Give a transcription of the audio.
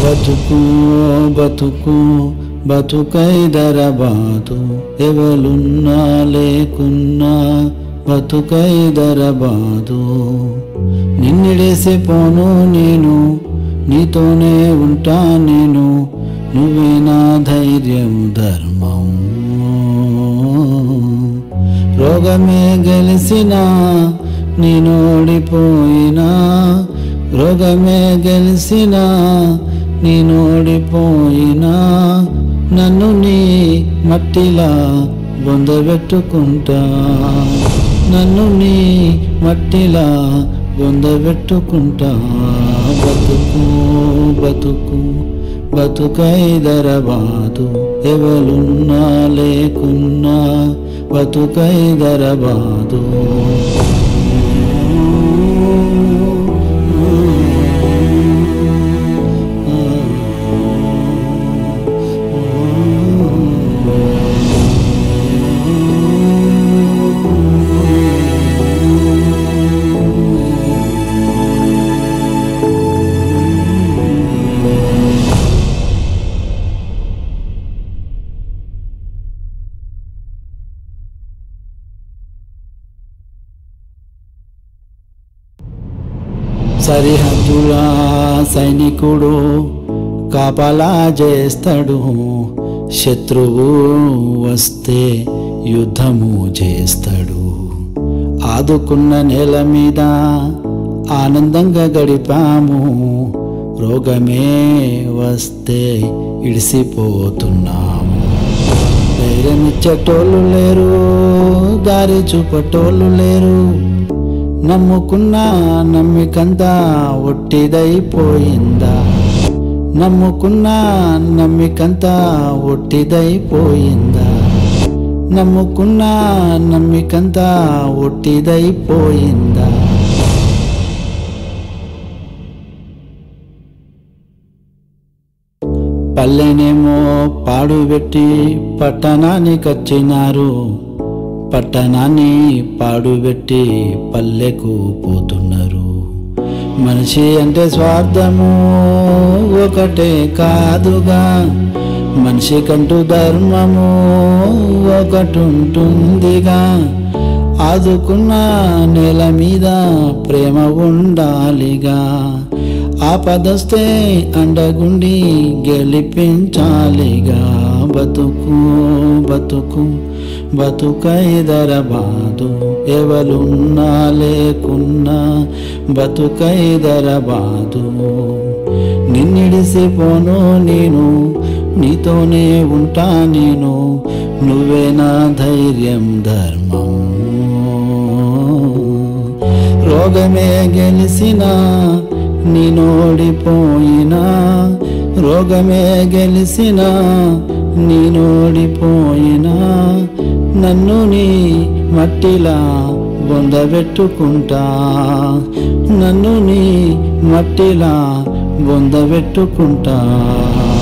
బతుకు బతుకు బతుకైదరబాదు ఎవలున్నా లేకున్నా బతుకైదరబాదు నిన్నిడేసి పోను నేను నీతోనే ఉంటా నేను నువ్వే నా ధైర్యం ధర్మం రోగమే గెలిసినా నేను ఓడిపోయినా రోగమే గెలిసినా నేను ఓడిపోయినా నన్ను నీ మట్టిలా బొందబెట్టుకుంటా నన్ను నీ మట్టిలా బొందబెట్టుకుంటా బతుకు బతుకు బతుకైదరబాదు ఎవలున్నా లేకున్నా బతుకైదరబాదు సరిహద్దుల సైనికుడు కాపలా చేస్తాడు శత్రువు వస్తే యుద్ధము చేస్తాడు ఆదుకున్న నేల మీద ఆనందంగా గడిపాము రోగమే వస్తే ఇడిసిపోతున్నాము ధైర్యమిచ్చేటోళ్ళు లేరు దారి చూపటోళ్ళు లేరు నమ్ముకున్న నమ్మికంతా ఒట్టిదైపోయిందా నమ్ముకున్న నమ్మికంతా ఒట్టిదైపోయిందా నమ్ముకున్న నమ్మికంతా ఒట్టిదైపోయిందా పల్లెనేమో పాడుబెట్టి పట్టణానికి వచ్చినారు పట్టణాన్ని పాడుబెట్టి పల్లెకు పోతున్నారు మనిషి అంటే స్వార్థము ఒకటే కాదుగా మనిషికంటూ ధర్మము ఒకటి ఉంటుందిగా ఆదుకున్న నేల మీద ప్రేమ ఉండాలిగా ఆపదొస్తే అండగుండి గెలిపించాలిగా బతుకు బతుకు బతుకైదరబాదు ఎవలున్నా లేకున్నా బతుకైదరబాదు నిన్నిడిసిపోను నేను నీతోనే ఉంటా నేను నువ్వే నా ధైర్యం ధర్మం రోగమే గెలిసినా నీనోడిపోయినా రోగమే గెలిసినా నీనోడిపోయినా నన్ను నీ మట్టిలా బొందబెట్టుకుంటా నన్ను నీ మట్టిలా బొందబెట్టుకుంటా